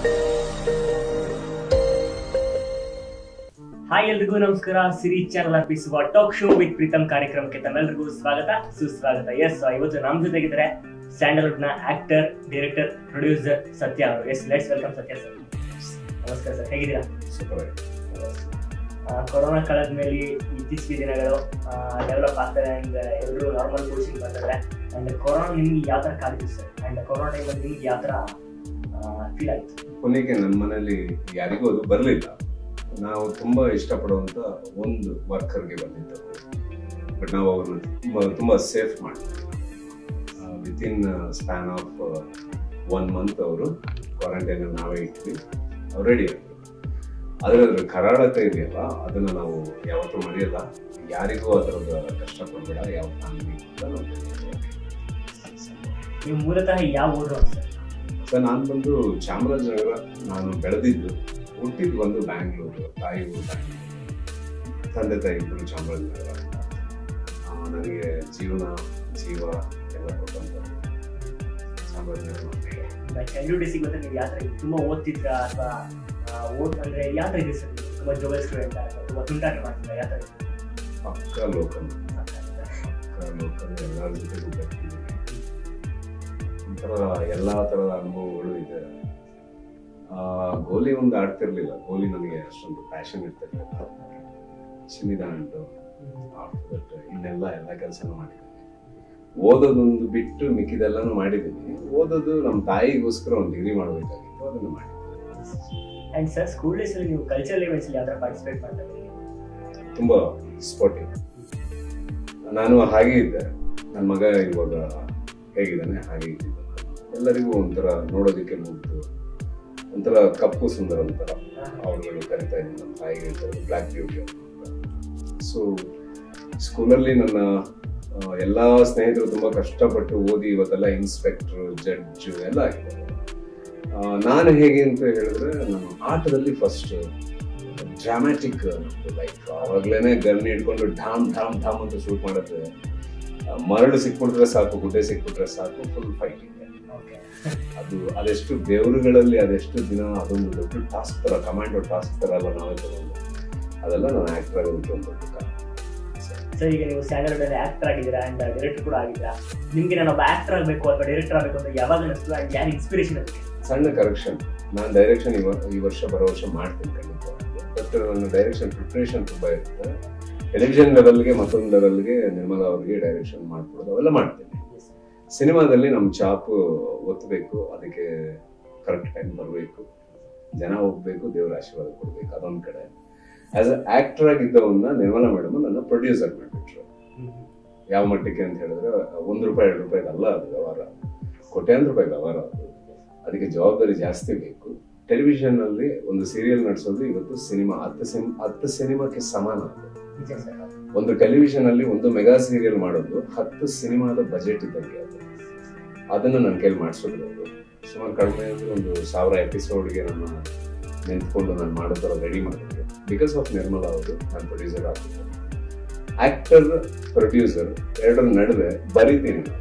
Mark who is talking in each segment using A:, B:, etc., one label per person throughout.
A: Hi ಎಲ್ರಿಗೂ ನಮಸ್ಕಾರ Siri channel ಅರ್ಪಿಸುವ ಟಾಕ್ ಶೋ ವಿತ್ ಪ್ರೀತಮ್ ಕಾರ್ಯಕ್ರಮಕ್ಕೆ ತಮ್ಮೆಲ್ಲರಿಗೂ ಸ್ವಾಗತ ಸುಸ್ವಾಗತ ಎಸ್ ಇವತ್ತು ನಮ್ಮ ಜೊತೆಗಿದ್ದಾರೆ ಸ್ಯಾಂಡಲ್ವುಡ್ ನ ಆಕ್ಟರ್ ಡೈರೆಕ್ಟರ್ ಪ್ರೊಡ್ಯೂಸರ್ ಸತ್ಯ ಅವರು yes let's welcome Satya sir ನಮಸ್ಕಾರ ಸರ್ ಹೇಗಿದ್ದೀರಾ
B: ಸೂಪರ್
A: ಆ, ಕೊರೋನಾ ಕಳೆದ ಮೇಲೆ ಇತ್ತೀಚಿಗೆ ದಿನಗಳು ಡೆವಲಪ್ ಆಗ್ತಾರೆ ಅಂಡ್ ಎಲ್ಲರೂ ನಾರ್ಮಲ್ ಪೊಸಿಷನ್ ಬರ್ತಾರೆ ಅಂಡ್ ಕೊರೋನಾ ನಿಮ್ಗೆ ಯಾವ ತರ ಕಾಲಿತ್ತು ಸರ್ ಅಂಡ್ ಕೊರೋನಾ ಟೈಮಲ್ಲಿ ನಿಮ್ಗೆ ಯಾವ ತರ ಫೀಲ್ ಆಯ್ತು
B: ಕೊನೆಗೆ ನಮ್ಮ ಮನೇಲಿ ಯಾರಿಗೂ ಅದು ಬರಲಿಲ್ಲ ನಾವು ತುಂಬಾ ಇಷ್ಟಪಡುವಂತ ಒಂದು ವರ್ಕರ್ಗೆ ಬಂದಿತ್ತು ಬಟ್ ನಾವು ಅವ್ರನ್ನ ತುಂಬಾ ತುಂಬಾ ಸೇಫ್ ಮಾಡಿದ್ವಿ with in span of one month ಅವರು ಕ್ವಾರಂಟೈನ್ ನಾವೇ ಇಟ್ವಿ ಅವ್ರು ರೆಡಿ ಆದ್ರು ಆದ್ರೆ ಅದ್ರ ಕರಾಳತೆ ಇದೆಯಲ್ಲ ಅದನ್ನ ನಾವು ಯಾವತ್ತೂ ಮರೆಯಲ್ಲ ಯಾರಿಗೂ ಅದರದ ಕಷ್ಟ ಕೊಡ್ಬೇಡ ಯಾವ ಫ್ಯಾಮಿಲಿ ಅಂತ ನಾವು ಹೇಳ್ತೀವಿ.
A: ನೀವು ಮೂಲತಃ ಯಾವ ಊರು ಸರ್
B: ಸರ್ ನಾನು ಬಂದು ಚಾಮರಾಜನಗರ ನಾನು ಬೆಳೆದಿದ್ದು ಹುಟ್ಟಿದ್ದು ಬಂದು ಬ್ಯಾಂಗ್ಳೂರು ತಾಯಿ ಊರು ಬ್ಯಾಂಗ್ಳೂರು ತಂದೆ ತಾಯಿ ಇಬ್ಬರು ಚಾಮರಾಜನಗರ ಆ, ನನಗೆ ಜೀವನ ಜೀವ ಎಲ್ಲ ಕೊಟ್ಟಂತ ಚಾಮರಾಜನಗರ
A: ಚೈಲ್ಡ್ಹುಡ್ ಡೇಸಿಗೆ ಗೊತ್ತಾ ನೀವು ಯಾವ ಥರ ತುಂಬಾ ಓದ್ತಿದ್ರ ಅಥವಾ ಓದ್ ಅಂದ್ರೆ ಯಾವ ಥರ ಇದೆ ಸರ್ ನೀವು? ತುಂಬಾ ಜೋಬಲ್ ಸ್ಟೂಡೆಂಟ್ ಅಥವಾ ತುಂಬಾ ತುಂಟಾಟ ಮಾಡ್ತಿದ್ರ ಯಾವ ಥರ ಇದೆ?
B: ಪಕ್ಕ ಲೋಕಲ್ ಪಕ್ಕ ಲೋಕಲ್ ಎಲ್ಲರ ಜೊತೆಗೂ ಬರ್ತಿದ್ದೀನಿ ಒಂಥರ ಎಲ್ಲ ಥರದ ಅನುಭವಗಳು ಇದೆ ಆ, ಗೋಲಿ ಒಂದು ಆಡ್ತಿರ್ಲಿಲ್ಲ ಗೋಲಿ ನನಗೆ ಅಷ್ಟೊಂದು ಪ್ಯಾಷನ್ ಇರ್ತಿರ್ಲಿಲ್ಲ ಚಿನ್ನಿದಾಂಡು ಆಫ್ಟರ್ ದಟ್ ಇನ್ನೆಲ್ಲ ಎಲ್ಲ ಕೆಲಸನೂ ಮಾಡಿದ್ದೀನಿ ಓದೋದೊಂದು ಬಿಟ್ಟು ಮಿಕ್ಕಿದೆಲ್ಲನೂ ಮಾಡಿದ್ದೀನಿ ಓದೋದು ನಮ್ಮ ತಾಯಿಗೋಸ್ಕರ ಒಂದು ಡಿಗ್ರಿ ಮಾಡಬೇಕಾಗಿತ್ತು ಅದನ್ನು ಮಾಡಿದ್ದೀನಿ
A: ಅಂಡ್ ಸರ್ ಸ್ಕೂಲ್ ಡೇಸ್ ಅಲ್ಲಿ ನೀವು ಕಲ್ಚರಲ್ ಇವೆಂಟ್ಸ್ ಅಲ್ಲಿ ಯಾವ ಥರ ಪಾರ್ಟಿಸಿಪೇಟ್ ಮಾಡ್ತಾ ಇದ್ದೀರಿ
B: ತುಂಬ ಸ್ಪೋರ್ಟಿವ್ ನಾನು ಹಾಗೆ ಇದ್ದೆ ನನ್ನ ಮಗ ಇವಾಗ ಹೇಗಿದ್ದಾನೆ ಹಾಗೆ ಇದ್ದಿದ್ದ ಎಲ್ಲರಿಗೂ ಒಂಥರ ನೋಡೋದಕ್ಕೆ ಮುಗ್ದು ಒಂಥರ ಕಪ್ಪು ಸುಂದರ ಒಂಥರ ಅವರುಗಳು ಕರಿತಾ ಇದ್ದೀನಿ ನಮ್ಮ ತಾಯಿಗೆ ಹೇಳ್ತಾರೆ ಬ್ಲ್ಯಾಕ್ ಬ್ಯೂಟಿ ಸೊ ಸ್ಕೂಲಲ್ಲಿ ನನ್ನ ಆ, ಎಲ್ಲಾ ಸ್ನೇಹಿತರು ತುಂಬಾ ಕಷ್ಟಪಟ್ಟು ಓದಿ ಇವತ್ತೆಲ್ಲ ಇನ್ಸ್ಪೆಕ್ಟರ್ ಜಡ್ಜ್ ಎಲ್ಲ ಆಗಿದ್ದಾರೆ ಆ, ನಾನು ಹೇಗೆ ಅಂತ ಹೇಳಿದ್ರೆ ನಾನು ಆಟದಲ್ಲಿ ಫಸ್ಟ್ ಡ್ರಾಮ್ಯಾಟಿಕ್ ನಮ್ದು ಲೈಫ್ ಅವಾಗ್ಲೇನೆ ಗನ್ ಹಿಡ್ಕೊಂಡು ಢಾಮ್ ಢಾಮ್ ಢಾಮ್ ಅಂತ ಶೂಟ್ ಮಾಡುತ್ತೆ ಆ, ಮರಳು ಸಿಕ್ಬಿಟ್ರೆ ಸಾಕು ಗುಡ್ಡೆ ಸಿಕ್ಬಿಟ್ರೆ ಸಾಕು ಫುಲ್ ಫೈಟಿಂಗ್
A: ಓಕೆ
B: ಅದು ಅದೆಷ್ಟು ದೇವರುಗಳಲ್ಲಿ ಅದೆಷ್ಟು ದಿನ ಅದೊಂದು ದೊಡ್ಡ ಟಾಸ್ಕ್ ತರ ಕಮಾಂಡೋ ಟಾಸ್ಕ್ ತರ ಎಲ್ಲ ನಾವೇ ತಗೊಂಡು ಅದೆಲ್ಲ ನಾನು ಆಕ್ಟರ್ ಆಗೋದಕ್ಕೆ ಒಂದು ದೊಡ್ಡ ಕಾರಣ
A: ಸರ್ ಈಗ ನೀವು ಸ್ಟ್ಯಾಂಡರ್ಡ್ ಅಲ್ಲಿ ಆಕ್ಟರ್ ಆಗಿದ್ದೀರಾ ಅಂಡ್ ಡೈರೆಕ್ಟರ್ ಕೂಡ ಆಗಿದ್ದೀರಾ ನಿಮ್ಗೆ ನಾನು ಒಬ್ಬ ಆಕ್ಟರ್ ಆಗಬೇಕು ಅಥವಾ ಡೈರೆಕ್ಟರ್ ಆಗಬೇಕು ಅಂತ ಯಾವಾಗ ಅನಿಸ್ತು ಅಂಡ್ ಯಾರು ಇನ್ಸ್ಪಿರೇಷನ್ ಅದಕ್ಕೆ
B: ಸಣ್ಣ ಕರೆಕ್ಷನ್ ನಾನು ಡೈರೆಕ್ಷನ್ ಈ ವರ್ಷ ಬರೋ ವರ್ಷ ಮಾಡ್ತೀನಿ ಖಂಡಿತ ಬಟ್ ನನ್ನ ಡೈರೆಕ್ಷನ್ ಪ್ರಿಪ್ರೇಷನ್ ತುಂಬಾ ಇರುತ್ತೆ ಟೆಲಿವಿಷನ್ ಲೆವೆಲ್ಗೆ ಮತ್ತೊಂದು ಲೆವೆಲ್ಗೆ ನಿರ್ಮಲಾ ಅವರಿಗೆ ಡೈರೆಕ್ಷನ್ ಮಾಡ್ಕೊಡೋದು ಅವೆಲ್ಲ ಮಾಡ್ತೀನಿ ಸಿನಿಮಾದಲ್ಲಿ ನಮ್ಮ ಚಾಪು ಒತ್ತಬೇಕು ಅದಕ್ಕೆ ಕರೆಕ್ಟ್ ಟೈಮ್ ಬರಬೇಕು ಜನ ಹೋಗ್ಬೇಕು ದೇವರ ಆಶೀರ್ವಾದ ಕೊಡ್ಬೇಕು ಅದೊಂದ್ ಕಡೆ ಆಸ್ ಅ ಆಕ್ಟರ್ ಆಗಿದ್ದವನ್ನ ನಿರ್ಮಲಾ ಮೇಡಮ್ ನನ್ನ ಪ್ರೊಡ್ಯೂಸರ್ ಮಾಡಿಬಿಟ್ರು ಯಾವ ಮಟ್ಟಕ್ಕೆ ಅಂತ ಹೇಳಿದ್ರೆ ಒಂದು ರೂಪಾಯಿ ಎರಡು ರೂಪಾಯಿ ಅಲ್ಲ ಅದು ವ್ಯವಹಾರ ಕೋಟ್ಯಾಂತರ ರೂಪಾಯಿ ವ್ಯವಹಾರ ಅದು ಅದಕ್ಕೆ ಜವಾಬ್ದಾರಿ ಜಾಸ್ತಿ ಬೇಕು ಟೆಲಿವಿಷನ್ ಅಲ್ಲಿ ಒಂದು ಸೀರಿಯಲ್ ನಡೆಸೋದು ಇವತ್ತು ಸಿನಿಮಾ ಹತ್ತು ಸಿನಿಮಾ ಹತ್ತು ಸಿನಿಮಾಕ್ಕೆ ಸಮಾನ ಅದು.
A: ನಿಜ ಸರ್
B: ಒಂದು ಟೆಲಿವಿಷನ್ ಅಲ್ಲಿ ಒಂದು ಮೆಗಾ ಸೀರಿಯಲ್ ಮಾಡೋದು ಹತ್ತು ಸಿನಿಮಾದ ಬಜೆಟ್ ಇದ್ದಂಗೆ ಅದು ಅದನ್ನು ನನ್ನ ಕೈಲಿ ಮಾಡಿಸೋದು ಅವರು ಸುಮಾರು ಕಡಿಮೆ ಅಂದ್ರೆ ಒಂದು ಸಾವಿರ ಎಪಿಸೋಡ್ಗೆ ನಾನು ನಿಂತ್ಕೊಂಡು ನಾನು ಮಾಡೋ ಥರ ರೆಡಿ ಮಾಡಿದ್ದೆ ಬಿಕಾಸ್ ಆಫ್ ನಿರ್ಮಲಾ ಅವರು ನಾನು ಪ್ರೊಡ್ಯೂಸರ್ ಆಗ್ತಿದ್ದೆ ಆಕ್ಟರ್ ಪ್ರೊಡ್ಯೂಸರ್ ಎರಡರ ನಡುವೆ ಬರೀತೀನಿ ನಾನು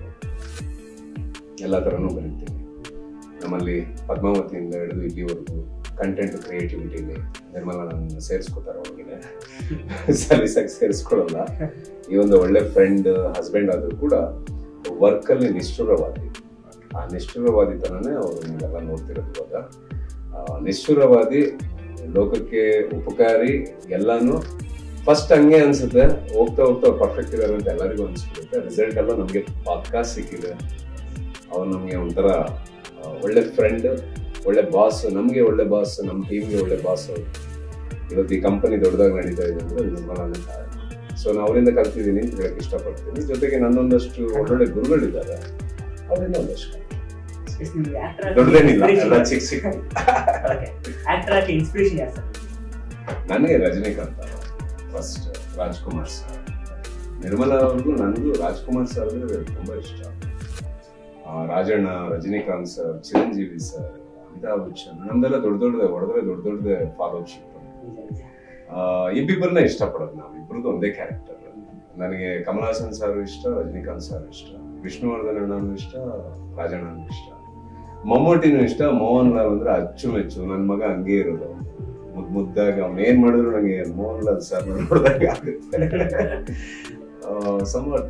B: ಎಲ್ಲ ಥರನೂ ಬರೀತೀನಿ ನಮ್ಮಲ್ಲಿ ಪದ್ಮಾವತಿಯಿಂದ ಹಿಡಿದು ಇಲ್ಲಿವರೆಗೂ ಕಂಟೆಂಟ್ ಕ್ರಿಯೇಟಿವಿಟಿಲಿ ನಿರ್ಮಲಾ ನನ್ನ ಸೇರಿಸ್ಕೋತಾರೆ ಒಳಗಡೆ ಸಲೀಸಾಗಿ ಸೇರಿಸ್ಕೊಳ್ಳಲ್ಲ ಈ ಒಂದು ಒಳ್ಳೆ ಫ್ರೆಂಡ್ ಹಸ್ಬೆಂಡ್ ಆದ್ರೂ ಕೂಡ ವರ್ಕ್ ಅಲ್ಲಿ ನಿಷ್ಠುರವಾದಿ ಆ ನಿಷ್ಠುರವಾದಿತನನೇ ಅವರು ನೀವೆಲ್ಲ ನೋಡ್ತಿರೋದು ಇವಾಗ ಆ, ನಿಷ್ಠುರವಾದಿ ಲೋಕಕ್ಕೆ ಉಪಕಾರಿ ಎಲ್ಲಾನು ಫಸ್ಟ್ ಹಂಗೆ ಅನ್ಸುತ್ತೆ ಹೋಗ್ತಾ ಹೋಗ್ತಾ ಪರ್ಫೆಕ್ಟ್ ಇದಾರೆ ಅಂತ ಎಲ್ಲರಿಗೂ ಅನ್ಸ್ಬಿಡುತ್ತೆ ರಿಸಲ್ಟ್ ಎಲ್ಲ ನಮಗೆ ಪಕ್ಕಾ ಸಿಕ್ಕಿದೆ ಅವ್ರು ನಮಗೆ ಒಂಥರ ಆ, ಒಳ್ಳೆ ಫ್ರೆಂಡ್ ಒಳ್ಳೆ ಬಾಸ್ ನಮಗೆ ಒಳ್ಳೆ ಬಾಸ್ ನಮ್ಮ ಟೀಮ್ಗೆ ಒಳ್ಳೆ ಬಾಸ್ ಅವರು ಇವತ್ತು ಈ ಕಂಪನಿ ದೊಡ್ಡದಾಗಿ ನಡೀತಾ ಇದೆ ಅಂದ್ರೆ ನಿರ್ಮಲಾನೇ ಕಾರಣ ಸೊ ನಾನು ಅವರಿಂದ ಕಲ್ತಿದ್ದೀನಿ ಅಂತ ಹೇಳಕ್ ಇಷ್ಟಪಡ್ತೀನಿ ಜೊತೆಗೆ ನನ್ನೊಂದಷ್ಟು ಒಳ್ಳೊಳ್ಳೆ ಗುರುಗಳಿದ್ದಾರೆ ಅವರಿಂದ ಒಂದಷ್ಟು
A: ನಿಮ್ಗೆ ಆಕ್ಟರ್
B: ದೊಡ್ಡದೇನಿಲ್ಲ ಎಲ್ಲ ಚಿಕ್ಕ ಚಿಕ್ಕ
A: ಆಕ್ಟರ್ ಆಗಿ ಇನ್ಸ್ಪಿರೇಷನ್ ಯಾರು ಸರ್
B: ನನಗೆ ರಜನಿಕಾಂತ್ ಫಸ್ಟ್ ರಾಜ್ಕುಮಾರ್ ಸರ್ ನಿರ್ಮಲಾ ಅವ್ರಿಗೂ ನನಗೂ ರಾಜ್ಕುಮಾರ್ ಸರ್ ಅಂದ್ರೆ ತುಂಬಾ ಇಷ್ಟ ಆ, ರಾಜಣ್ಣ ರಜನಿಕಾಂತ್ ಸರ್ ಚಿರಂಜೀವಿ ಸರ್ ಅಮಿತಾಬ್ ಬಚ್ಚನ್ ನಮ್ದೆಲ್ಲ ದೊಡ್ಡ ದೊಡ್ಡದೇ ಹೊಡೆದ್ರೆ ದೊಡ್ಡ ದೊಡ್ಡದೇ ಫಾಲೋಶಿಪ್ ಇಬ್ಬಿಬ್ಬರನ್ನ ಇಷ್ಟಪಡೋದು ನಾವು ಇಬ್ಬರದ್ದು ಒಂದೇ ಕ್ಯಾರೆಕ್ಟರ್ ನನಗೆ ಕಮಲ್ ಹಾಸನ್ ಸರ್ ಇಷ್ಟ ರಜನಿಕಾಂತ್ ಸರ್ ಇಷ್ಟ ವಿಷ್ಣುವರ್ಧನ್ ಅಣ್ಣನೂ ಇಷ್ಟ ರಾಜಣ್ಣನೂ ಇಷ್ಟ ಮಮ್ಮೂಟಿನೂ ಇಷ್ಟ ಮೋಹನ್ ಲಾಲ್ ಅಂದ್ರೆ ಅಚ್ಚುಮೆಚ್ಚು ನನ್ ಮಗ ಹಂಗೆ ಇರೋದು ಮುದ್ ಮುದ್ದಾಗ ಅವ್ನ್ ಏನ್ ಮಾಡಿದ್ರು ನಂಗೆ ಮೋಹನ್ ಲಾಲ್ ಸರ್ ನೋಡಿದಾಗ ಆಗುತ್ತೆ ಸಮವಟ್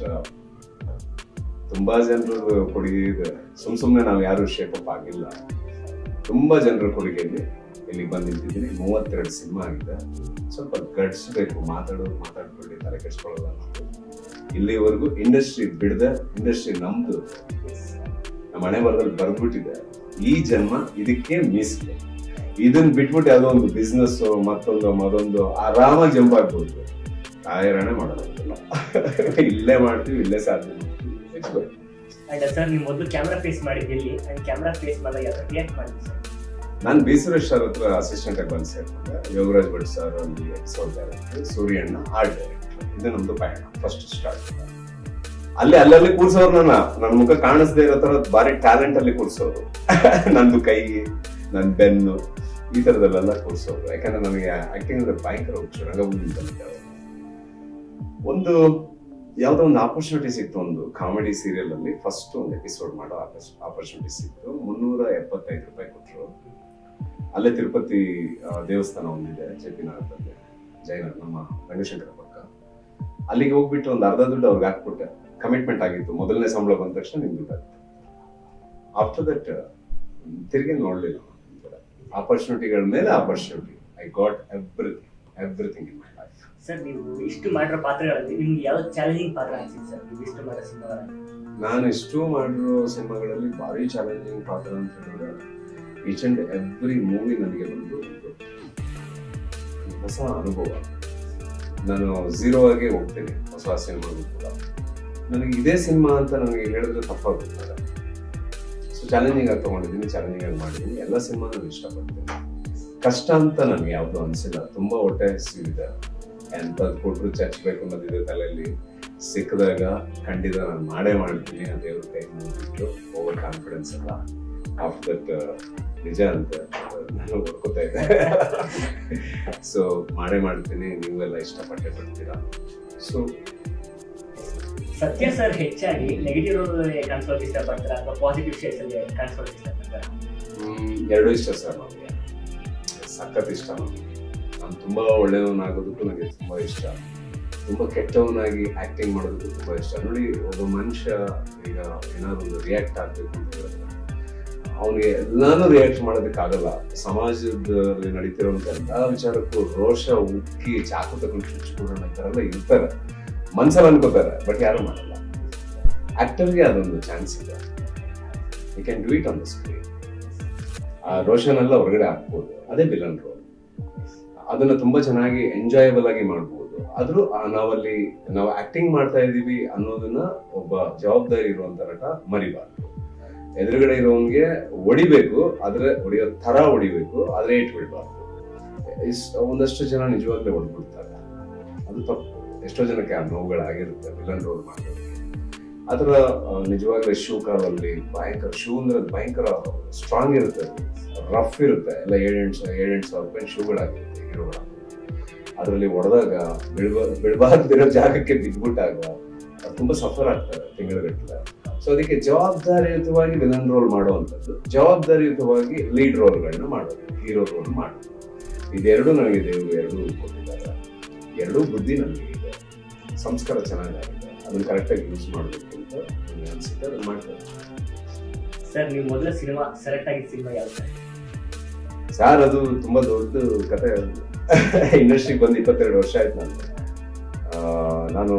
B: ತುಂಬಾ ಜನರು ಕೊಡುಗೆ ಇದೆ ಸುಮ್ ಸುಮ್ನೆ ನಾವು ಯಾರು ಶೇಪ್ ಅಪ್ ಆಗಿಲ್ಲ ತುಂಬಾ ಜನರ ಕೊಡುಗೆಯಲ್ಲಿ ಇಲ್ಲಿ ಬಂದು ನಿಂತಿದ್ದೀನಿ ಮೂವತ್ತೆರಡು ಸಿನಿಮಾ ಆಗಿದೆ ಸ್ವಲ್ಪ ಗಡ್ಸ್ಬೇಕು ಮಾತಾಡೋದು ಮಾತಾಡ್ಕೊಳ್ಳಿ ತಲೆ ಕೆಡ್ಸ್ಕೊಳ್ಳೋಲ್ಲ ನಾವು ಇಲ್ಲಿವರೆಗೂ ಇಂಡಸ್ಟ್ರಿ ಬಿಡದೆ ಇಂಡಸ್ಟ್ರಿ ನಮ್ದು ನಮ್ಮ ಮನೆ ಬರದಲ್ಲಿ ಬರ್ದ್ಬಿಟ್ಟಿದೆ ಈ ಜನ್ಮ ಇದಕ್ಕೆ ಮೀಸಲು ಇದನ್ನ ಬಿಟ್ಬಿಟ್ಟು ಯಾವುದೋ ಒಂದು ಬಿಸ್ನೆಸ್ ಮತ್ತೊಂದು ಮತ್ತೊಂದು ಆರಾಮಾಗಿ ಜಂಪ್ ಆಗ್ಬೋದು ತಾಯಿರಣೆ ಮಾಡೋದಿಲ್ಲ ಇಲ್ಲೇ ಮಾಡ್ತೀವಿ ಇಲ್ಲೇ ಸಾಧನೆ ಮಾಡ್ತೀವಿ It's good.
A: ಅಂಡ್ ಸರ್ ನೀವು ಮೊದಲು ಕ್ಯಾಮ್ರಾ ಫೇಸ್ ಮಾಡಿದ್ದು ಎಲ್ಲಿ ಅಂಡ್ ಕ್ಯಾಮ್ರಾ ಫೇಸ್ ಮಾಡಿದಾಗ ಯಾವ ರಿಯಾಕ್ಟ್ ಮಾಡಿದ್ರಿ ಸರ್
B: ನಾನು ಬಿ ಸುರೇಶ್ ಸರ್ ಹತ್ರ ಅಸಿಸ್ಟೆಂಟ್ ಆಗಿ ಬಂದು ಸೇರ್ಕೊಂಡೆ ಯೋಗರಾಜ್ ಭಟ್ ಸರ್ ಅಲ್ಲಿ episode director Suryanna art director ಇದು ನಮ್ದು ಪಯಣ ಫಸ್ಟ್ ಸ್ಟಾರ್ಟ್ ಅಲ್ಲಿ ಅಲ್ಲಲ್ಲಿ ಕೂರ್ಸೋರು ನನ್ನ ನನ್ನ ಮುಖ ಕಾಣಿಸ್ದೇ ಇರೋ ತರ ಬಾರಿ ಟ್ಯಾಲೆಂಟ್ ಅಲ್ಲಿ ಕೂರ್ಸೋರು ನಂದು ಕೈ ನನ್ನ ಬೆನ್ನು ಈ ತರದಲ್ಲೆಲ್ಲ ಕೂರ್ಸೋರು ಯಾಕಂದ್ರೆ ನನಗೆ ಆಕ್ಟಿಂಗ್ ಅಂದ್ರೆ ಭಯಂಕರ ಹುಚ್ಚು ರಂಗಭೂಮಿ ಅಂತ ಒಂದು ಯಾವ್ದೋ ಒಂದು ಆಪರ್ಚುನಿಟಿ ಸಿಕ್ತು ಒಂದು ಕಾಮಿಡಿ ಸೀರಿಯಲ್ ಅಲ್ಲಿ ಫಸ್ಟ್ ಒಂದು ಎಪಿಸೋಡ್ ಮಾಡೋ ಆಪರ್ಚುನಿಟಿ ಸಿಕ್ತು ಮುನ್ನೂರ ಎಪ್ಪತ್ತೈದು ರೂಪಾಯಿ ಕೊಟ್ಟರು ಅಲ್ಲೇ ತಿರುಪತಿ ಆ, ದೇವಸ್ಥಾನ ಒಂದಿದೆ ಜೆ ಪಿ ನಗರದಲ್ಲಿ ಜೈನ ನಮ್ಮ ರಂಗಶಂಕರ ಪಕ್ಕ ಅಲ್ಲಿಗೆ ಹೋಗ್ಬಿಟ್ಟು ಒಂದು ಅರ್ಧ ದುಡ್ಡು ಅವ್ರಿಗೆ ಹಾಕ್ಬಿಟ್ಟೆ ಕಮಿಟ್ಮೆಂಟ್ ಆಗಿತ್ತು ಮೊದಲನೇ ಸಂಬಳ ಬಂದ ತಕ್ಷಣ ನಿಮ್ ದುಡ್ಡು ಆಗ್ತದೆ ಆಫ್ಟರ್ ದಟ್ ತಿರುಗಿ ನೋಡ್ಲಿಲ್ಲ ಆಪರ್ಚುನಿಟಿಗಳ ಮೇಲೆ opportunity I got everything everything in my life
A: sir ನೀವು ಇಷ್ಟು ಮಾಡಿರೋ ಪಾತ್ರಗಳಲ್ಲಿ ನಿಮ್ಗೆ ಯಾವ ಚಾಲೆಂಜಿಂಗ್ ಪಾತ್ರ ಅನ್ಸಿದೆ ಸರ್ ನೀವು ಇಷ್ಟು ಮಾಡೋ ಸಿನಿಮಾಗಳಲ್ಲಿ
B: ನಾನು ಇಷ್ಟು ಮಾಡಿರೋ ಸಿನಿಮಾಗಳಲ್ಲಿ ಭಾರಿ ಚಾಲೆಂಜಿಂಗ್ ಪಾತ್ರ ಅಂತ ಹೇಳಿದ್ರೆ ಈಚ್ ಅಂಡ್ ಎವ್ರಿ ಮೂವಿ ನನಗೆ ಬಂದು ಒಂದು ಹೊಸ ಅನುಭವ ನಾನು ಝೀರೋ ಆಗಿ ಹೋಗ್ತೇನೆ ಹೊಸ ಸಿನಿಮಾಗೂ ಕೂಡ ನನಗೆ ಇದೇ ಸಿನಿಮಾ ಅಂತ ನನಗೆ ಹೇಳಿದ್ರೆ ತಪ್ಪಾಗುತ್ತೆ ಸೊ ಚಾಲೆಂಜಿಂಗ್ ಆಗಿ ತಗೊಂಡಿದ್ದೀನಿ ಚಾಲೆಂಜಿಂಗ್ ಆಗಿ ಮಾಡಿದ್ದೀನಿ ಎಲ್ಲ ಸಿನಿಮಾ ನಾನು ಇಷ್ಟಪಡ್ತೀನಿ ಕಷ್ಟ ಅಂತ ನನಗೆ ಯಾವುದು ಅನಿಸಿಲ್ಲ ತುಂಬಾ ಹೊಟ್ಟೆ ಹಸಿವಿದೆ ಎಂಥದ್ದು ಕೊಟ್ಟರು ಚಚ್ಚಬೇಕು ಅನ್ನೋದಿದೆ ತಲೆಯಲ್ಲಿ ಸಿಕ್ಕಿದಾಗ ಖಂಡಿತ ನಾನು ಮಾಡೇ ಮಾಡ್ತೀನಿ ಆ ದೇವ್ರ ಕೈ ಮುಗಿಬಿಟ್ಟು ಓವರ್ ಕಾನ್ಫಿಡೆನ್ಸ್ ಅಲ್ಲ ಆಫ್ಟರ್ ದಟ್ ನಿಜ ಅಂತ ನಾನು ಹೊಡ್ಕೋತಾ ಇದ್ದೆ ಸೊ ಮಾಡೇ ಮಾಡ್ತೀನಿ ನೀವೆಲ್ಲ ಇಷ್ಟಪಟ್ಟೆ ಪಡ್ತೀರಾ ಸೊ
A: ಸತ್ಯ ಸರ್ ಹೆಚ್ಚಾಗಿ ನೆಗೆಟಿವ್ ರೋಲ್ ಕಾಣಿಸ್ಕೊಳ್ಳೋಕೆ ಇಷ್ಟಪಡ್ತಾರ ಅಥವಾ ಪಾಸಿಟಿವ್ ಶೇಡ್ಸ್ ಅಲ್ಲಿ ಕಾಣಿಸ್ಕೊಳ್ಳೋಕೆ ಇಷ್ಟಪಡ್ತಾರ
B: ಎರಡೂ ಇಷ್ಟ ಸರ್ ನಮಗೆ ಸಖತ್ ಇಷ್ಟ ನಮಗೆ ನಾನು ತುಂಬಾ ಒಳ್ಳೆಯವನಾಗೋದಕ್ಕೂ ನನಗೆ ತುಂಬಾ ಇಷ್ಟ ತುಂಬಾ ಕೆಟ್ಟವನಾಗಿ ಆಕ್ಟಿಂಗ್ ಮಾಡೋದಕ್ಕೂ ತುಂಬಾ ಇಷ್ಟ ನೋಡಿ ಒಬ್ಬ ಮನುಷ್ಯ ಈಗ ಏನಾದ್ರು ಒಂದು ರಿಯಾಕ್ಟ್ ಆಗ್ಬೇಕು ಅಂತ ಹೇಳಿದ್ರೆ ಅವನಿಗೆ ಎಲ್ಲಾನು ರಿಯಾಕ್ಟ್ ಮಾಡೋದಕ್ಕಾಗಲ್ಲ ಸಮಾಜದಲ್ಲಿ ನಡೀತಿರೋಂಥ ಎಲ್ಲಾ ವಿಚಾರಕ್ಕೂ ರೋಷ ಉಕ್ಕಿ ಚಾಕು ತಗೊಂಡು ಚುಚ್ಚಿಕೊಳ್ಳೋಣ ಈ ಥರ ಎಲ್ಲ ಇರ್ತಾರೆ ಮನ್ಸಲ್ಲಿ ಅನ್ಕೋತಾರೆ ಬಟ್ ಯಾರು ಮಾಡಲ್ಲ ಆಕ್ಟರ್ಗೆ ಅದೊಂದು ಚಾನ್ಸ್ ಇದೆ you can do it on the screen ಆ ರೋಷನ್ ಎಲ್ಲ ಹೊರಗಡೆ ಹಾಕ್ಬೋದು ಅದೇ ವಿಲನ್ ರೋಲ್ ಅದನ್ನ ತುಂಬಾ ಚೆನ್ನಾಗಿ ಎಂಜಾಯಬಲ್ ಆಗಿ ಮಾಡ್ಬೋದು ಆದ್ರೂ ಆ ನಾವಲ್ಲಿ ನಾವು ಆಕ್ಟಿಂಗ್ ಮಾಡ್ತಾ ಇದೀವಿ ಅನ್ನೋದನ್ನ ಒಬ್ಬ ಜವಾಬ್ದಾರಿ ಇರುವಂತ ನಟ ಮರಿಬಾರ್ದು ಎದುರುಗಡೆ ಇರೋನ್ಗೆ ಹೊಡಿಬೇಕು ಆದ್ರೆ ಹೊಡಿಯೋ ತರ ಹೊಡಿಬೇಕು ಆದ್ರೆ ಏಟ್ ಬಿಡ್ಬಾರ್ದು ಇಸ್- ಒಂದಷ್ಟು ಜನ ನಿಜವಾಗ್ಲೂ ಹೊಡ್ಬಿಡ್ತಾರೆ ಅದು ತಪ್ಪು ಎಷ್ಟೋ ಜನಕ್ಕೆ ಆ ನೋವುಗಳಾಗಿರುತ್ತೆ ವಿಲನ್ ರೋಲ್ ಮಾಡೋದು ಆತರ ನಿಜವಾಗ್ಲೂ ಶೂ ಕಾಲಲ್ಲಿ ಭಯಂಕರ ಶೂ ಅಂದ್ರೆ ಅದು ಭಯಂಕರ ಸ್ಟ್ರಾಂಗ್ ಇರುತ್ತೆ ರಫ್ ಇರುತ್ತೆ ಎಲ್ಲ ಏಳೆಂಟು ಸಾವಿರ ಏಳೆಂಟು ಸಾವಿರ ರೂಪಾಯಿ ಶೂಗಳಾಗಿರುತ್ತೆ ಹೀರೋಗಳ ಅದರಲ್ಲಿ ಹೊಡೆದಾಗ ಬಿಳ್ಬ ಬಿಡಬಾರ್ದಿರೋ ಜಾಗಕ್ಕೆ ಬಿದ್ಬಿಟ್ಟಾಗ ಅದು ತುಂಬಾ ಸಫರ್ ಆಗ್ತಾರೆ ತಿಂಗಳಗಟ್ಟಲೆ ಸೊ ಅದಕ್ಕೆ ಜವಾಬ್ದಾರಿಯುತವಾಗಿ ವಿಲನ್ ರೋಲ್ ಮಾಡುವಂಥದ್ದು ಜವಾಬ್ದಾರಿಯುತವಾಗಿ ಲೀಡ್ ರೋಲ್ಗಳನ್ನ ಮಾಡೋದು ಹೀರೋ ರೋಲ್ ಮಾಡೋದು ಇದೆರಡು ನನಗೆ ದೇವರು ಎರಡೂ ಕೊಟ್ಟಿದ್ದಾರೆ ಎರಡೂ ಬುದ್ಧಿ ನನಗೆ ಇದೆ ಸಂಸ್ಕಾರ ಚೆನ್ನಾಗಿದೆ ಅದನ್ನ ಕರೆಕ್ಟಾಗಿ ಯೂಸ್ ಮಾಡಬೇಕು ಅಂತ ನನಗೆ ಅನ್ಸುತ್ತೆ ಅದನ್ನ ಮಾಡ್ತಾರೆ
A: ಸರ್ ನೀವು ಮೊದಲ ಸಿನಿಮಾ ಸೆಲೆಕ್ಟ್ ಆಗಿದ್ದ ಸಿನಿಮಾ ಯಾವ್ದು ಸರ್
B: ಸರ್ ಅದು ತುಂಬಾ ದೊಡ್ಡ ಕತೆ ಇಂಡಸ್ಟ್ರಿಗೆ ಬಂದು ಇಪ್ಪತ್ತೆರಡು ವರ್ಷ ಆಯ್ತು ನಾನು ಆ, ನಾನು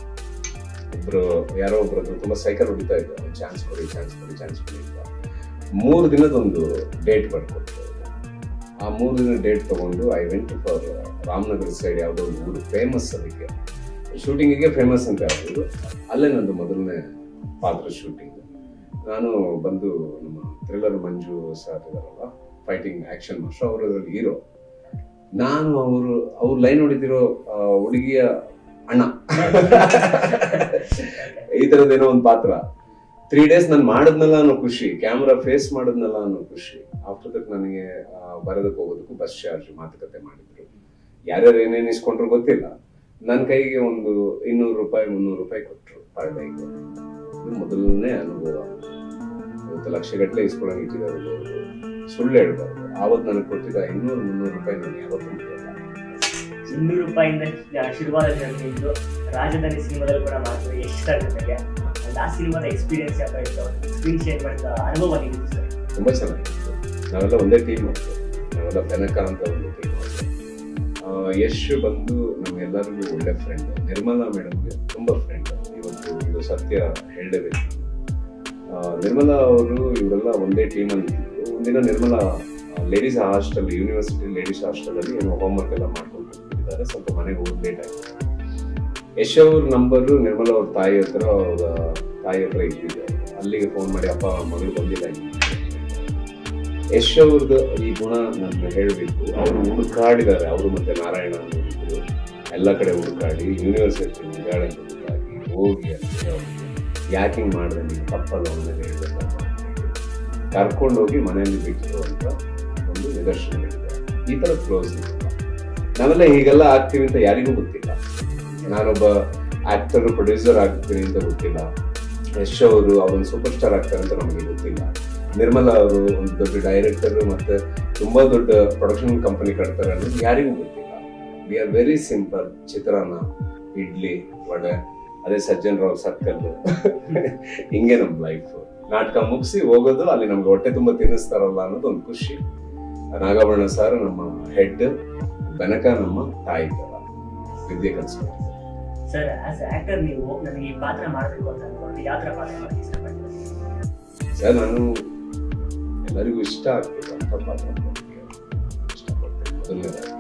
B: ಒಬ್ರು ಯಾರೋ ಒಬ್ರದ್ದು ತುಂಬಾ ಸೈಕಲ್ ಹೊಡಿತಾ ಇದ್ದೆ ಚಾನ್ಸ್ ಕೊಡಿ ಚಾನ್ಸ್ ಕೊಡಿ ಚಾನ್ಸ್ ಕೊಡಿ ಅಂತ ಮೂರು ದಿನದ ಒಂದು ಡೇಟ್ ಬರ್ಕೊಡ್ತಾರೆ ಆ ಮೂರು ದಿನ ಡೇಟ್ ತಗೊಂಡು I went for Ramanagara side ಯಾವುದೋ ಒಂದು ಊರು ಫೇಮಸ್ ಅದಕ್ಕೆ ಶೂಟಿಂಗಿಗೆ ಫೇಮಸ್ ಅಂತ ಹೇಳ್ಬೋದು ಅಲ್ಲೇ ನಂದು ಮೊದಲನೇ ಪಾತ್ರ ಶೂಟಿಂಗ್ ನಾನು ಬಂದು ನಮ್ಮ ಥ್ರಿಲ್ಲರ್ ಮಂಜು ಸರ್ ಇದಾರಲ್ಲ ಫೈಟಿಂಗ್ ಆಕ್ಷನ್ ಮಾಸ್ಟರ್ ಅವರು ಅದರಲ್ಲಿ ಹೀರೋ ನಾನು ಅವರು ಅವ್ರ ಲೈನ್ ಹೊಡಿತಿರೋ ಆ, ಹುಡುಗಿಯ ಅಣ್ಣ ಈ ತರದೇನೋ ಒಂದು ಪಾತ್ರ ತ್ರೀ ಡೇಸ್ ನಾನು ಮಾಡಿದ್ನಲ್ಲ ಅನ್ನೋ ಖುಷಿ ಕ್ಯಾಮ್ರಾ ಫೇಸ್ ಮಾಡಿದ್ನಲ್ಲ ಅನ್ನೋ ಖುಷಿ ಆಫ್ಟರ್ ದಟ್ ನನಗೆ ಆ, ಬರೋದಕ್ಕೆ ಹೋಗೋದಕ್ಕೂ ಬಸ್ ಚಾರ್ಜ್ ಮಾತುಕತೆ ಮಾಡಿದ್ರು ಯಾರ್ಯಾರು ಏನೇನು ಇಸ್ಕೊಂಡ್ರು ಗೊತ್ತಿಲ್ಲ ನನ್ನ ಕೈಗೆ ಒಂದು ಇನ್ನೂರು ರೂಪಾಯಿ ಮುನ್ನೂರು ರೂಪಾಯಿ ಕೊಟ್ಟರು ಪರ್ ಡೇಗೆ ಇದು ಮೊದಲನೇ ಅನುಭವ ಇವತ್ತು ಲಕ್ಷಗಟ್ಟಲೆ ಇಸ್ಕೊಳಂಗೆ ಇಟ್ಟಿದ್ದಾರೆ ಅವ್ರು. ಸುಳ್ಳು ಹೇಳ್ಬಾರ್ದು ಆವತ್ತು ನನಗೆ ಕೊಟ್ಟಿದ್ದ ಇನ್ನೂರು ಮುನ್ನೂರು ರೂಪಾಯಿ ನಾನು ಯಾವತ್ತೂ ಮುಗಿಯಲ್ಲ
A: ಇನ್ನೂರು ರೂಪಾಯಿಂದ ಆ, ಶುರುವಾದ ಜರ್ನಿ ಇದ್ದು ರಾಜಧಾನಿ ಸಿನಿಮಾದಲ್ಲಿ ಕೂಡ ಮಾಡಿದ್ರು ಎಷ್ಟು ಜೊತೆಗೆ And ಆ ಸಿನಿಮಾದ ಎಕ್ಸ್ಪೀರಿಯನ್ಸ್ ಯಾವ ಇತ್ತು ಸ್ಕ್ರೀನ್ ಶೇರ್ ಮಾಡಿದ ಅನುಭವ ಹೇಗಿತ್ತು ಸರ್
B: ತುಂಬಾ ಚೆನ್ನಾಗಿತ್ತು ನಾವೆಲ್ಲ ಒಂದೇ ಟೀಮ್ ಹೋಗ್ತೇವೆ ನಾವೆಲ್ಲ ಬೆನಕ ಅಂತ ಒಂದು ಟೀಮ್ ಯಶ್ ಬಂದು ನಮ್ಗೆಲ್ಲರಿಗೂ ಒಳ್ಳೆ ಫ್ರೆಂಡ್ ನಿರ್ಮಲಾ ಮೇಡಮ್ಗೆ ತುಂಬಾ ಫ್ರೆಂಡ್ ಇವತ್ತು ಇದು ಸತ್ಯ ಹೇಳಲೇಬೇಕು ಆ, ನಿರ್ಮಲಾ ಅವರು ಇವರೆಲ್ಲ ಒಂದೇ ಟೀಮಲ್ಲಿ ಇದ್ದಿದ್ರು ಒಂದಿನ Nirmala ladies hostel university ladies hostel ಅಲ್ಲಿ ಏನೋ ಹೋಮ್ವರ್ಕ್ ಎಲ್ಲ ಮಾಡ್ಕೊಂಡು ಕೂತ್ಬಿಟ್ಟಿದ್ದಾರೆ ಸ್ವಲ್ಪ ಮನೆಗೆ ಹೋಗಿ ಲೇಟ್ ಆಯ್ತು ಯಶ್ ಅವ್ರ ನಂಬರು ನಿರ್ಮಲಾ ಅವ್ರ ತಾಯಿ ಹತ್ರ ಅವ್ರ ತಾಯಿ ಹತ್ರ ಇದ್ದಿದೆ ಅಲ್ಲಿಗೆ ಫೋನ್ ಮಾಡಿ ಅಪ್ಪ ಮಗಳು ಬಂದಿಲ್ಲ ಇನ್ನು. ಯಶ್ ಅವ್ರದ್ದು ಈ ಗುಣ ನಾನು ಹೇಳಬೇಕು ಅವರು ಹುಡುಕಾಡಿದ್ದಾರೆ ಅವರು ಮತ್ತೆ ನಾರಾಯಣ ಅನ್ನೋರಿಬ್ರು ಎಲ್ಲ ಕಡೆ ಹುಡುಕಾಡಿ ಯೂನಿವರ್ಸಿಟಿ ನಿಗಾಳಿ ಹುಡುಕಾಗಿ ಹೋಗಿ ಅಲ್ಲಿ ಅವ್ರಿಗೆ ಯಾಕಿಂಗ್ ಮಾಡಿದೆ ನೀವು ತಪ್ಪಲ್ಲ ಅವನಲ್ಲಿ ಹೇಳ್ಬೇಕಲ್ಲ ಕರ್ಕೊಂಡೋಗಿ ಮನೆಯಲ್ಲಿ ಬಿಟ್ಟು ಅಂತ ಒಂದು ನಿದರ್ಶನಗಳಿದೆ ಈ ತರ ಕ್ಲೋಸ್ ನಾವೆಲ್ಲ ಹೀಗೆಲ್ಲ ಆಗ್ತೀವಿ ಅಂತ ಯಾರಿಗೂ ಗೊತ್ತಿಲ್ಲ ನಾನೊಬ್ಬ ಆಕ್ಟರ್ ಪ್ರೊಡ್ಯೂಸರ್ ಆಗ್ತೀನಿ ಅಂತ ಗೊತ್ತಿಲ್ಲ ಯಶ್ ಅವರು ಅವರೊಂದು ಸೂಪರ್ ಸ್ಟಾರ್ ಆಗ್ತಾರೆ ಅಂತ ನಮಗೆ ಗೊತ್ತಿಲ್ಲ ನಿರ್ಮಲಾ ಅವರು ಒಂದು ದೊಡ್ಡ ಡೈರೆಕ್ಟರ್ ಮತ್ತೆ ತುಂಬಾ ದೊಡ್ಡ ಪ್ರೊಡಕ್ಷನ್ ಕಂಪನಿ ಕಟ್ತಾರೆ ಅನ್ನೋದು ಯಾರಿಗೂ ಗೊತ್ತಿಲ್ಲ ವಿ ಆರ್ ವೆರಿ ಸಿಂಪಲ್ ಚಿತ್ರಾನ್ನ ಇಡ್ಲಿ ವಡೆ ಅದೇ ಸಜ್ಜನ್ ರಾವ್ ಸರ್ಕಲ್ ಹಿಂಗೆ ನಮ್ ಲೈಫ್ ನಾಟಕ ಮುಗಿಸಿ ಹೋಗೋದು ಅಲ್ಲಿ ನಮ್ಗೆ ಹೊಟ್ಟೆ ತುಂಬಾ ತಿನ್ನಿಸ್ತಾರಲ್ಲ ಅನ್ನೋದು ಒಂದು ಖುಷಿ ನಾಗಾಭರಣ ಸರ್ ನಮ್ಮ ಹೆಡ್ ಬೆನಕ ನಮ್ಮ ತಾಯಿ ತರ ವಿದ್ಯೆ ಕಲಿಸ್ತಾರೆ
A: ಸರ್ ಆಸ್ ಆಕ್ಟರ್ ನೀವು ನನಗೆ ಈ ಪಾತ್ರ ಮಾಡಬೇಕು ಅಂತ ಅನ್ಕೊಂಡು ಯಾವ ಥರ ಪಾತ್ರ ಮಾಡಕ್ಕೆ ಇಷ್ಟಪಡ್ತೀರಾ
B: ಸರ್ ನಾನು ಎಲ್ಲರಿಗೂ ಇಷ್ಟ ಆಗ್ತದೆ ಅಂತ ಪಾತ್ರ ಮಾಡೋಕ್ಕೆ ಇಷ್ಟಪಡ್ತೇನೆ ಮೊದಲನೇದಾಗಿ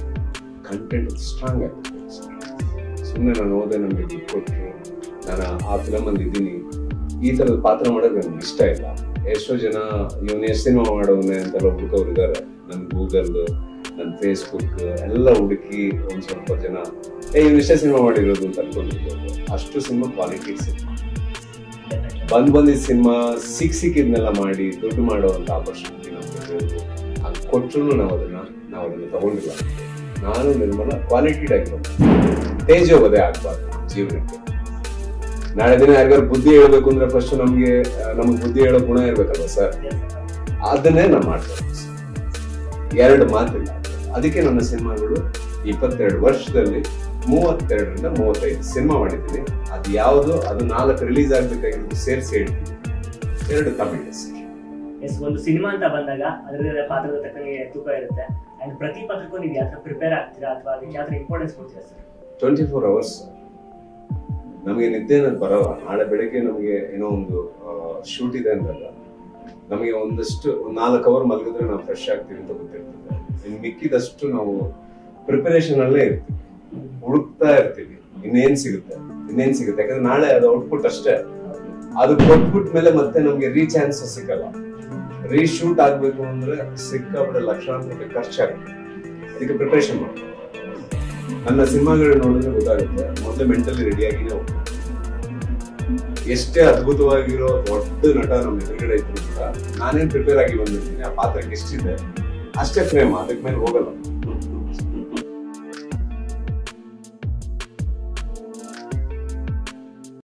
B: ಕಂಟೆಂಟ್ ಸ್ಟ್ರಾಂಗ್ ಆಗ್ತದೆ ಸುಮ್ಮನೆ ನಾನು ಹೋದೆ ನನಗೆ ದುಡ್ಡು ಕೊಟ್ಟರು ನಾನು ಆ ಫಿಲಮಲ್ಲಿ ಇದ್ದೀನಿ ಈ ಥರದ ಪಾತ್ರ ಮಾಡೋದು ನನಗೆ ಇಷ್ಟ ಇಲ್ಲ ಎಷ್ಟೋ ಜನ ಇವನು ಎಷ್ಟು ಸಿನಿಮಾ ಮಾಡೋನೆ ಅಂತೆಲ್ಲ ಹುಡುಕೋರು ಇದ್ದಾರೆ ನನ್ನ ಗೂಗಲ್ ನನ್ನ ಫೇಸ್ಬುಕ್ ಎಲ್ಲ ಹುಡುಕಿ ಒಂದು ಸ್ವಲ್ಪ ಜನ ಏ ಇವ್ನು ಇಷ್ಟೇ ಸಿನಿಮಾ ಮಾಡಿರೋದು ಅಂತ ಅನ್ಕೊಂಡಿರ್ಬೋದು ಅಷ್ಟು ಸಿನಿಮಾ ಕ್ವಾಲಿಟಿ ಸಿನಿಮಾ ಬಂದ್ ಬಂದಿದ್ದ ಸಿನಿಮಾ ಸಿಕ್ ಸಿಕ್ಕಿದ್ನೆಲ್ಲ ಮಾಡಿ ದುಡ್ಡು ಮಾಡುವಂತ ಆಪರ್ಚುನಿಟಿ ನಮ್ಗೆ ದೇವ್ರು ಅದು ಕೊಟ್ಟರು ನಾವು ಅದನ್ನ ನಾವು ಅದನ್ನ ತಗೊಂಡಿಲ್ಲ ನಾನು ನಿರ್ಮಲ ಕ್ವಾಲಿಟಿ ಆಗಿರೋದು ತೇಜೋವಧೆ ಆಗ್ಬಾರ್ದು ಜೀವನಕ್ಕೆ ನಾಳೆ ದಿನ ಯಾರಿಗಾರು ಬುದ್ಧಿ ಹೇಳ್ಬೇಕು ಅಂದ್ರೆ ಫಸ್ಟ್ ನಮ್ಗೆ ಆ, ನಮ್ಗೆ ಬುದ್ಧಿ ಹೇಳೋ ಗುಣ ಇರ್ಬೇಕಲ್ವ ಸರ್ ಅದನ್ನೇ ನಾವು ಮಾಡ್ತಾರೆ ಎರಡು ಮಾತಿಲ್ಲ ಅದಕ್ಕೆ ನನ್ನ ಸಿನಿಮಾಗಳು ಇಪ್ಪತ್ತೆರಡು ವರ್ಷದಲ್ಲಿ ಮೂವತ್ತೆರಡರಿಂದ ಮೂವತ್ತೈದು ಸಿನಿಮಾ ಮಾಡಿದ್ದೀನಿ ಅದು ಯಾವುದು ಅದು ನಾಲ್ಕು ರಿಲೀಸ್ ಆಗ್ಬೇಕಾಗಿರೋದು ಸೇರಿಸಿ ಹೇಳ್ತೀನಿ ಎರಡು ತಮಿಳ್ ಹೆಸರು
A: ಎಸ್ ಒಂದು ಸಿನಿಮಾ ಅಂತ ಬಂದಾಗ ಅದರ ಪಾತ್ರದ ತಕ್ಕಂಗೆ ತೂಕ ಇರುತ್ತೆ ಅಂಡ್ ಪ್ರತಿ ಪಾತ್ರಕ್ಕೂ ನೀವು ಯಾವ ಥರ ಪ್ರಿಪೇರ್ ಆಗ್ತೀರಾ ಅಥವಾ ಅದಕ್ಕೆ ಯಾವ ಥರ ಇಂಪಾರ್ಟೆನ್ಸ್ ಕೊಡ್ತೀರಾ ಸರ್
B: ಟ್ವೆಂಟಿ ಫೋರ್ ಅವರ್ಸ್ ನಮಗೆ ನಿದ್ದೆ ಅನ್ನೋದು ಬರಲ್ಲ ನಾಳೆ ಬೆಳಗ್ಗೆ ನಮಗೆ ಏನೋ ಒಂದು ಶೂಟ್ ಇದೆ ಅಂದಾಗ ನಮಗೆ ಒಂದಷ್ಟು ಒಂದ್ ನಾಲ್ಕು ಅವರ್ ಮಲಗಿದ್ರೆ ನಾವು ಫ್ರೆಶ್ ಆಗ್ತೀವಿ ಅಂತ ಗೊತ್ತಿರ್ತದೆ ಇನ್ನು ಮಿಕ್ಕಿದಷ್ಟು ನಾವು ಪ್ರಿಪರೇಷನ್ ಅಲ್ಲೇ ಇರ್ತೀವಿ ಹುಡುಕ್ತಾ ಇರ್ತೀವಿ ಇನ್ನೇನ್ ಸಿಗುತ್ತೆ ಇನ್ನೇನ್ ಸಿಗುತ್ತೆ ಯಾಕಂದ್ರೆ ನಾಳೆ ಅದು ಔಟ್ಪುಟ್ ಅಷ್ಟೇ ಅದು ಕೊಟ್ಬಿಟ್ಟ ಮೇಲೆ ಮತ್ತೆ ನಮ್ಗೆ ರೀ ಚಾನ್ಸ್ ಸಿಗಲ್ಲ ರೀಶೂಟ್ ಆಗ್ಬೇಕು ಅಂದ್ರೆ ಸಿಕ್ಕಾಪಟ್ಟೆ ಲಕ್ಷಾಂತರ ರೂಪಾಯಿ ಖರ್ಚಾಗುತ್ತೆ ಅದಕ್ಕೆ ಪ್ರಿಪರೇಷನ್ ಮಾಡ್ತೀವಿ ನನ್ನ ಸಿನಿಮಾಗಳು ನೋಡಿದ್ರೆ ಗೊತ್ತಾಗುತ್ತೆ ಮೊದಲೇ ಮೆಂಟಲಿ ರೆಡಿಯಾಗಿನೇ ಹೋಗ್ತೀನಿ ಎಷ್ಟೇ ಅದ್ಭುತವಾಗಿರೋ ದೊಡ್ಡ ನಟ ನಮ್ಮ ಎದುರುಗಡೆ ಇದ್ರು ಕೂಡ ನಾನೇನ್ ಪ್ರಿಪೇರ್ ಆಗಿ ಬಂದಿರ್ತೀನಿ ಆ ಪಾತ್ರಕ್ಕೆ ಎಷ್ಟಿದೆ ಅಷ್ಟೇ ಪ್ರೇಮ ಅದಕ್ಕೆ ಮೇಲೆ ಹೋಗಲ್ಲ